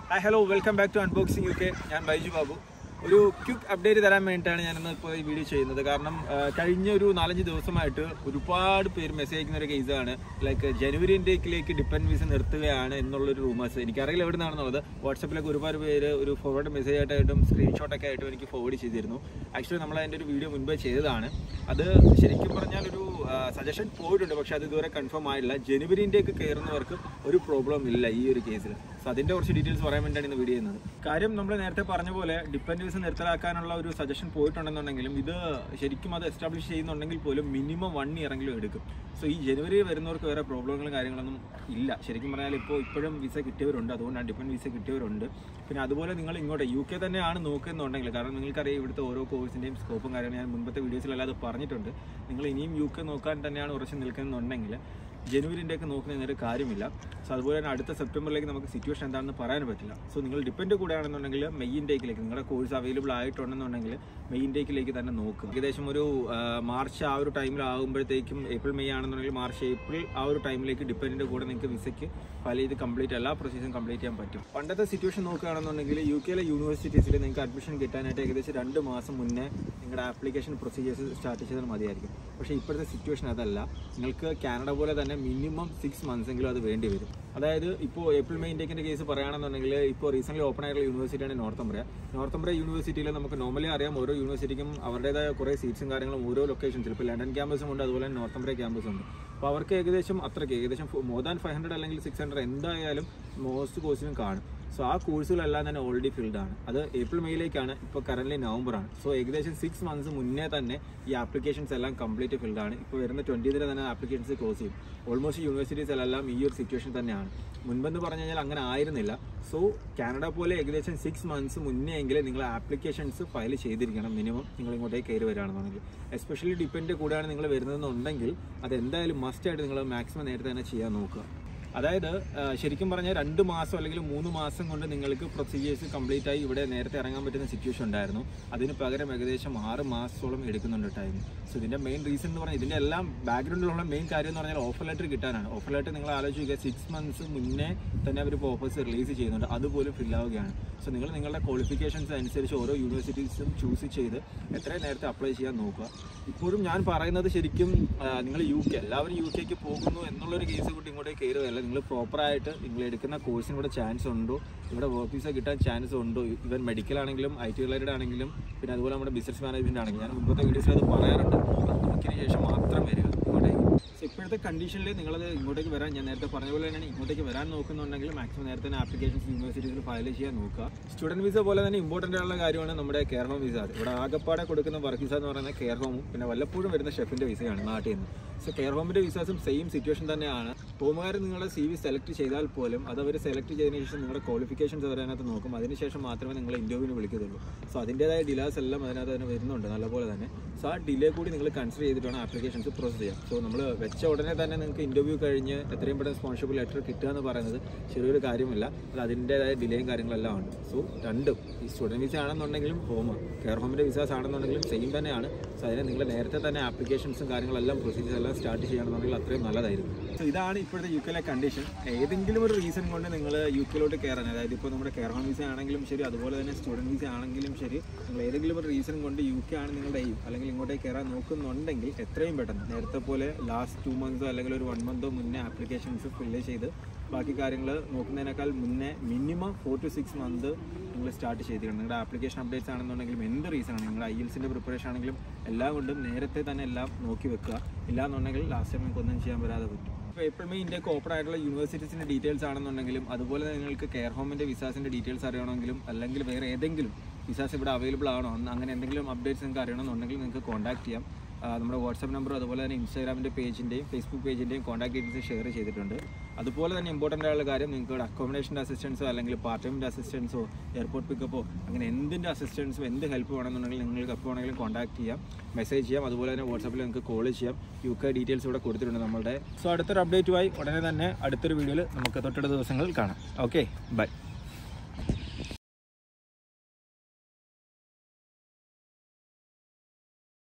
hi hello welcome back to unboxing U K ഞാൻ ബൈജു ബാബു ഒരു quick update തരാൻ വേണ്ടിയിട്ടാണ് ഞാനിന്ന് ഇപ്പോൾ ഈ വീഡിയോ ചെയ്യുന്നത് കാരണം ആ, കഴിഞ്ഞ ഒരു നാലഞ്ച് ദിവസമായിട്ട് ഒരുപാട് പേര് മെസ്സേജ് അയക്കുന്ന ഒരു കേസാണ് ലൈക്ക് ജനുവരി ഇൻടേക്കിലേക്ക് ഡിപ്പെൻഡ് വിസ നിർത്തുകയാണ് എന്നുള്ളൊരു റൂമേഴ്സ് എനിക്കറിയില്ല എവിടെ നിന്നാണെന്നുള്ളത് വാട്സപ്പിലൊക്കെ ഒരുപാട് പേര് ഒരു ഫോർവേഡ് മെസ്സേജ് ആയിട്ടായിട്ടും സ്ക്രീൻഷോട്ടൊക്കെ ആയിട്ടും എനിക്ക് ഫോർവേഡ് ചെയ്തിരുന്നു ആക്ച്വലി നമ്മൾ അതിൻ്റെ ഒരു വീഡിയോ മുൻപേ ചെയ്തതാണ് അത് ശരിക്കും പറഞ്ഞാൽ ഒരു സജഷൻ പോയിട്ടുണ്ട് പക്ഷെ അത് ഇതുവരെ കൺഫേം ആയില്ല ജനുവരി ഇൻടേക്ക് കയറുന്നവർക്ക് ഒരു പ്രോബ്ലം ഇല്ല ഈ ഒരു കേസിൽ സോ അതിൻ്റെ കുറച്ച് ഡീറ്റെയിൽസ് പറയാൻ വേണ്ടിയാണ് ഇന്ന് വീഡിയോ ചെയ്യുന്നത് കാര്യം നമ്മൾ നേരത്തെ പറഞ്ഞ പോലെ ഡിപ്പെൻഡ് വിസ നിർത്തലാക്കാനുള്ള ഒരു സജഷൻ പോയിട്ടുണ്ടെന്നുണ്ടെങ്കിലും ഇത് ശരിക്കും അത് എസ്റ്റാബ്ലിഷ് ചെയ്യുന്നുണ്ടെങ്കിൽ പോലും മിനിമം വൺ ഇയറെങ്കിലും എടുക്കും സോ ഈ ജനുവരി വരുന്നവർക്ക് വേറെ പ്രോബ്ലങ്ങളും കാര്യങ്ങളൊന്നും ഇല്ല ശരിക്കും പറഞ്ഞാൽ ഇപ്പോൾ ഇപ്പോഴും വിസ കിട്ടിയവരുണ്ട് അതുകൊണ്ടാണ് ഡിപ്പെൻഡ് വിസ കിട്ടിയവരുണ്ട് പിന്നെ അതുപോലെ നിങ്ങൾ ഇങ്ങോട്ട് യു കെ തന്നെയാണ് നോക്കുന്നുണ്ടെങ്കിൽ കാരണം നിങ്ങൾക്കറിയാം ഇവിടുത്തെ ഓരോ കോഴ്സിൻ്റെയും സ്കോപ്പും കാര്യങ്ങളും ഞാൻ മുമ്പത്തെ വീഡിയോസിലെല്ലാം അത് പറഞ്ഞിട്ടുണ്ട് നിങ്ങൾ ഇനിയും യു കെ നോക്കാൻ തന്നെയാണ് ഉറച്ചു നിൽക്കുന്നുണ്ടെങ്കിൽ ജനുവരിൻ്റെ ഒക്കെ നോക്കുന്നതിന് ഒരു കാര്യമില്ല സോ അതുപോലെ തന്നെ അടുത്ത സെപ്റ്റംബറിലേക്ക് നമുക്ക് സിറ്റുവേഷൻ എന്താണെന്ന് പറയാൻ പറ്റില്ല സോ നിങ്ങൾ ഡിപ്പെൻഡ് കൂടെയാണെന്നുണ്ടെങ്കിൽ മെയ് ഇൻടേക്കിലേക്ക് നിങ്ങളുടെ കോഴ്സ് അവൈലബിൾ ആയിട്ടുണ്ടെന്നുണ്ടെങ്കിൽ മെയ് ഇൻടേക്കിലേക്ക് തന്നെ നോക്കുക ഏകദേശം ഒരു ആ, മാർച്ച് ആ ഒരു ടൈമിലാകുമ്പോഴത്തേക്കും ഏപ്രിൽ മെയ് ആണെന്നുണ്ടെങ്കിൽ മാർച്ച് ഏപ്രിൽ ആ ഒരു ടൈമിലേക്ക് ഡിപ്പെൻഡിൻ്റെ കൂടെ നിങ്ങൾക്ക് വിസയ്ക്ക് ഫയൽ ചെയ്ത് കംപ്ലീറ്റ് എല്ലാ പ്രൊസീസും കംപ്ലീറ്റ് ചെയ്യാൻ പറ്റും പണ്ടത്തെ സിറ്റുവേഷൻ നോക്കുകയാണെന്നുണ്ടെങ്കിൽ യു കെയിലെ യൂണിവേഴ്സിറ്റീസിൽ നിങ്ങൾക്ക് അഡ്മിഷൻ കിട്ടാനായിട്ട് ഏകദേശം രണ്ട് മാസം മുന്നേ നിങ്ങളുടെ ആപ്ലിക്കേഷൻ പ്രൊസീജിയേഴ്സ് സ്റ്റാർട്ട് ചെയ്താൽ മതിയായിരിക്കും പക്ഷേ ഇപ്പോഴത്തെ സിറ്റുവേഷൻ അതല്ല നിങ്ങൾക്ക് കാനഡ പോലെ തന്നെ മിനിമം സിക്സ് മന്ത്സ് എങ്കിലും അത് വേണ്ടി വരും അതായത് ഇപ്പോൾ ഏപ്രിൽ മെയ് ഇൻടേക്കിൻ്റെ കേസ് പറയുകയാണെന്നുണ്ടെങ്കിൽ ഇപ്പോൾ റീസെൻ്റ്ലി ഓപ്പൺ ആയിട്ടുള്ള യൂണിവേഴ്സിറ്റിയാണ് നോർത്തംബ്ര നോർത്തംബ്ര യൂണിവേഴ്സിറ്റിയിൽ നമുക്ക് നോർമലി അറിയാം ഓരോ യൂണിവേഴ്സിറ്റിക്കും അവരുടേതായ കുറേ സീറ്റ്സും കാര്യങ്ങളും ഓരോ ലൊക്കേഷൻസിൽ ഇപ്പോൾ ലണ്ടൻ ക്യാമ്പസും ഉണ്ട് അതുപോലെ തന്നെ നോർത്തംബ്ര ക്യാമ്പസും ഉണ്ട് അപ്പോൾ അവർക്ക് ഏകദേശം അത്രയ്ക്ക് ഏകദേശം മോർ ദാൻ ഫൈവ് ഹൺഡ്രഡ് അല്ലെങ്കിൽ സിക്സ് ഹൺഡ്രഡ് എന്തായാലും മോസ്റ്റ് കോഴ്സിനും കാണും സോ ആ കോഴ്സുകളെല്ലാം തന്നെ ഓൾറെഡി ഫിൽഡ് ആണ് അത് ഏപ്രിൽ മെയ്യിലേക്കാണ് ഇപ്പോൾ കറന്റ് നവംബറാണ് സോ ഏകദേശം സിക്സ് മന്ത്സ് മുന്നേ തന്നെ ഈ ആപ്ലിക്കേഷൻസ് എല്ലാം കംപ്ലീറ്റ് ഫിൽഡ് ആണ് ഇപ്പോൾ വരുന്ന ട്വൻറ്റീതിന് തന്നെ ആപ്ലിക്കേഷൻസ് ക്ലോസ് ചെയ്യും ഓൾമോസ്റ്റ് യൂണിവേഴ്സിറ്റീസിലെല്ലാം ഈ ഒരു സിറ്റുവേഷൻ തന്നെയാണ് മുൻപെന്ന് പറഞ്ഞു കഴിഞ്ഞാൽ അങ്ങനെ ആയിരുന്നില്ല സോ കാനഡ പോലെ ഏകദേശം സിക്സ് മന്ത്സ് മുന്നേ എങ്കിലും നിങ്ങൾ ആപ്ലിക്കേഷൻസ് ഫയൽ ചെയ്തിരിക്കണം മിനിമം നിങ്ങൾ ഇങ്ങോട്ടേക്ക് കയറി വരികയാണെന്നുണ്ടെങ്കിൽ എസ്പെഷ്യലി ഡിപ്പെൻഡ് കൂടെയാണ് നിങ്ങൾ വരുന്നതെന്നുണ്ടെങ്കിൽ അത് എന്തായാലും മസ്റ്റായിട്ട് നിങ്ങൾ മാക്സിമം നേരത്തെ തന്നെ ചെയ്യാൻ നോക്കുക അതായത് ആ, ശരിക്കും പറഞ്ഞാൽ രണ്ട് മാസം അല്ലെങ്കിൽ മൂന്ന് മാസം കൊണ്ട് നിങ്ങൾക്ക് പ്രൊസീജിയേഴ്സ് കംപ്ലീറ്റ് ആയി ഇവിടെ നേരത്തെ ഇറങ്ങാൻ പറ്റുന്ന സിറ്റുവേഷൻ ഉണ്ടായിരുന്നു അതിന് പകരം ഏകദേശം ആറ് മാസത്തോളം എടുക്കുന്നുണ്ട് ടൈം സോ ഇതിന്റെ മെയിൻ റീസൺ എന്ന് പറഞ്ഞാൽ ഇതിന്റെ എല്ലാം ബാക്ക്ഗ്രൗണ്ടിലുള്ള മെയിൻ കാര്യം എന്ന് പറഞ്ഞാൽ ഓഫർ ലെറ്റർ കിട്ടാനാണ് ഓഫർ ലെറ്റർ നിങ്ങൾ ആലോചിക്കുക സിക്സ് മന്ത്സ് മുന്നേ തന്നെ അവർ ഇപ്പോൾ ഓഫേഴ്സ് റിലീസ് ചെയ്യുന്നുണ്ട് അതുപോലും ഫിൽ ആവുകയാണ് സോ നിങ്ങൾ നിങ്ങളുടെ ക്വാളിഫിക്കേഷൻസ് അനുസരിച്ച് ഓരോ യൂണിവേഴ്സിറ്റീസും ചൂസ് ചെയ്ത് എത്രയും നേരത്തെ അപ്ലൈ ചെയ്യാൻ നോക്കുക ഇപ്പോഴും ഞാൻ പറയുന്നത് ശരിക്കും ആ, നിങ്ങൾ യു കെ എല്ലാവരും യു കെക്ക് പോകുന്നു എന്നുള്ളൊരു കേസ് കൂട്ടി ഇങ്ങോട്ടേക്ക് കയറുകയല്ല നിങ്ങൾ പ്രോപ്പറായിട്ട് നിങ്ങൾ എടുക്കുന്ന കോഴ്സിന് ഇവിടെ ചാൻസ് ഉണ്ടോ ഇവിടെ വർക്ക് വിസ കിട്ടാൻ ചാൻസ് ഉണ്ടോ ഇവൻ മെഡിക്കൽ ആണെങ്കിലും ഐ ടി റിലേറ്റഡ് ആണെങ്കിലും പിന്നെ അതുപോലെ നമ്മുടെ ബിസിനസ് മാനേജ്മെന്റ് ആണെങ്കിലും ഞാൻ മുമ്പത്തെ വീഡിയോസിൽ അത് പറയാറുണ്ട് അത് നോക്കിയതിന് ശേഷം മാത്രം വരിക ഇങ്ങോട്ടേക്ക് സോ ഇപ്പോഴത്തെ കണ്ടീഷനിൽ നിങ്ങളത് ഇങ്ങോട്ടേക്ക് വരാൻ ഞാൻ നേരത്തെ പറഞ്ഞ പോലെ തന്നെയാണ് ഇങ്ങോട്ടേക്ക് വരാൻ നോക്കുന്നുണ്ടെങ്കിൽ മാക്സിമം നേരത്തെ തന്നെ ആപ്ലിക്കേഷൻസ് യൂണിവേഴ്സിറ്റീസിൽ ഫയൽ ചെയ്യാൻ നോക്കുക സ്റ്റുഡൻറ് വിസ പോലെ തന്നെ ഇമ്പോർട്ടൻ്റ് ആയിട്ടുള്ള കാര്യമാണ് നമ്മുടെ കെയർ ഹോം വിസ ഇവിടെ ആകപ്പാടെ കൊടുക്കുന്ന വർക്ക് വിസ എന്ന് പറയുന്നത് കെയർ ഹോമും പിന്നെ വല്ലപ്പോഴും വരുന്ന ഷെഫിൻ്റെ വിസയാണ് നാട്ടിൽ നിന്ന് സോ കെയർ ഹോമിൻ്റെ വിസാസും സെയിം സിറ്റുവേഷൻ തന്നെയാണ് ഹോമുകാർ നിങ്ങളുടെ സി വി സെലക്ട് ചെയ്താൽ പോലും അത് അവർ സെലക്ട് ചെയ്തതിന് ശേഷം നിങ്ങളുടെ ക്വാളിഫിക്കേഷൻസ് അവർ അതിനകത്ത് നോക്കും അതിനുശേഷം മാത്രമേ നിങ്ങൾ ഇൻ്റർവ്യൂവിന് വിളിക്കത്തുള്ളൂ സോ അതിൻ്റേതായ ഡിലാസ് എല്ലാം അതിനകത്ത് തന്നെ വരുന്നുണ്ട് നല്ലപോലെ തന്നെ സോ ആ ഡിലേ കൂടി നിങ്ങൾ കൺസിഡർ ചെയ്തിട്ട് വേണം ആപ്ലിക്കേഷൻസ് പ്രോസസ് ചെയ്യാം സോ നമ്മൾ വെച്ച ഉടനെ തന്നെ നിങ്ങൾക്ക് ഇൻ്റർവ്യൂ കഴിഞ്ഞ് എത്രയും പെട്ടെന്ന് സ്പോൺഷിപ്പ് ലെറ്റർ കിട്ടുക എന്ന് പറയുന്നത് ചെറിയൊരു കാര്യമില്ല അത് അതിൻ്റേതായ ഡിലേയും കാര്യങ്ങളെല്ലാം ഉണ്ട് സോ രണ്ടും ഈ സ്റ്റുഡൻറ്റ് വിസ ആണെന്നുണ്ടെങ്കിലും ഹോം കെയർ ഹോമിൻ്റെ വിസാസ് ആണെന്നുണ്ടെങ്കിലും സെയിം തന്നെയാണ് സോ അതിന് നിങ്ങൾ നേരത്തെ തന്നെ ആപ്ലിക്കേഷൻസും കാര്യങ്ങളെല്ലാം പ്രൊസീജിയർ എല്ലാം സ്റ്റാർട്ട് ചെയ്യുകയാണെന്നുണ്ടെങ്കിൽ അത്രയും നല്ലതായിരിക്കും സോ ഇതാണ് ഇപ്പോഴത്തെ യു കെയിലെ കണ്ടീഷൻ ഏതെങ്കിലും ഒരു റീസൺ കൊണ്ട് നിങ്ങൾ യു കെയിലോട്ട് കയറാൻ അതായത് ഇപ്പോൾ നമ്മുടെ കെയർ ഹോം വിസ ആണെങ്കിലും ശരി അതുപോലെ തന്നെ സ്റ്റുഡൻറ്റ് വിസ ആണെങ്കിലും ശരി നിങ്ങൾ ഏതെങ്കിലും ഒരു റീസൺ കൊണ്ട് യു കെ ആണ് നിങ്ങളുടെ എയിം അല്ലെങ്കിൽ ഇങ്ങോട്ടേക്ക് കയറാൻ നോക്കുന്നുണ്ടെങ്കിൽ എത്രയും പെട്ടെന്ന് നേരത്തെ പോലെ ലാസ്റ്റ് ടു മന്ത്സോ അല്ലെങ്കിൽ ഒരു വൺ മന്തോ മുന്നേ ആപ്ലിക്കേഷൻസ് ഫില്ല് ചെയ്ത് ബാക്കി കാര്യങ്ങൾ നോക്കുന്നതിനേക്കാൾ മുന്നേ minimum four to six month നിങ്ങൾ സ്റ്റാർട്ട് ചെയ്തിരിക്കണം നിങ്ങളുടെ ആപ്ലിക്കേഷൻ അപ്ഡേറ്റ്സ് ആണെന്നുണ്ടെങ്കിലും എന്ത് റീസൺ ആണ് നിങ്ങളുടെ ഐ എൽസിൻ്റെ പ്രിപ്പറേഷൻ ആണെങ്കിലും എല്ലാം കൊണ്ടും നേരത്തെ തന്നെ എല്ലാം നോക്കി വെക്കുക ഇല്ലാന്നുണ്ടെങ്കിൽ ലാസ്റ്റ് ടൈം നിങ്ങൾക്ക് ഒന്നും ചെയ്യാൻ വരാതെ പറ്റും ഇപ്പോൾ ഏപ്രിൽ മെയ് ഇന്ത്യക്ക് ഓപ്പൺ ആയിട്ടുള്ള യൂണിവേഴ്സിറ്റീസിൻ്റെ ഡീറ്റെയിൽസ് ആണെന്നുണ്ടെങ്കിലും അതുപോലെ തന്നെ നിങ്ങൾക്ക് കെയർ ഹോമിൻ്റെ വിസാസിൻ്റെ ഡീറ്റെയിൽസ് അറിയണമെങ്കിലും അല്ലെങ്കിൽ വേറെ ഏതെങ്കിലും വിസാസ് ഇവിടെ അവൈലബിൾ ആണോ അന്ന് അങ്ങനെ എന്തെങ്കിലും അപ്ഡേറ്റ്സ് നിങ്ങൾക്ക് അറിയണമെന്നുണ്ടെങ്കിൽ നിങ്ങൾക്ക് കോൺടാക്ട് ചെയ്യാം ആ, നമ്മുടെ വാട്സാപ്പ് നമ്പർ അതുപോലെ തന്നെ ഇൻസ്റ്റാഗ്രാമിൻ്റെ പേജിൻ്റെയും ഫേസ്ബുക്ക് പേജിൻ്റെയും കോൺടാക്ട് ഡീറ്റെയിൽസ് ഷെയർ ചെയ്തിട്ടുണ്ട് അതുപോലെ തന്നെ ഇമ്പോർട്ടൻ്റ് ആയുള്ള കാര്യം നിങ്ങൾക്ക് ഇവിടെ അക്കോമഡേഷൻ്റെ അസിസ്റ്റൻസോ അല്ലെങ്കിൽ പാർട്ട് ടൈമിൻ്റെ അസിസ്റ്റൻസോ എയർപോർട്ട് പിക്കപ്പോ അങ്ങനെ എന്തിൻ്റെ അസിസ്റ്റൻസും എന്ത് ഹെൽപ്പ് വേണമെന്നുണ്ടെങ്കിൽ നിങ്ങൾക്ക് എപ്പോൾ വേണമെങ്കിലും കോൺടാക്ട് ചെയ്യാം മെസ്സേജ് ചെയ്യാം അതുപോലെ തന്നെ വാട്സാപ്പിൽ നിങ്ങൾക്ക് കോൾ ചെയ്യാം യു കെ ഡീറ്റെയിൽസ് ഇവിടെ കൊടുത്തിട്ടുണ്ട് നമ്മളുടെ സോ അടുത്തൊരു അപ്ഡേറ്റുമായി ഉടനെ തന്നെ അടുത്തൊരു വീഡിയോയിൽ നമുക്ക് തൊട്ടടുത്ത ദിവസങ്ങളിൽ കാണാം ഓക്കെ ബൈ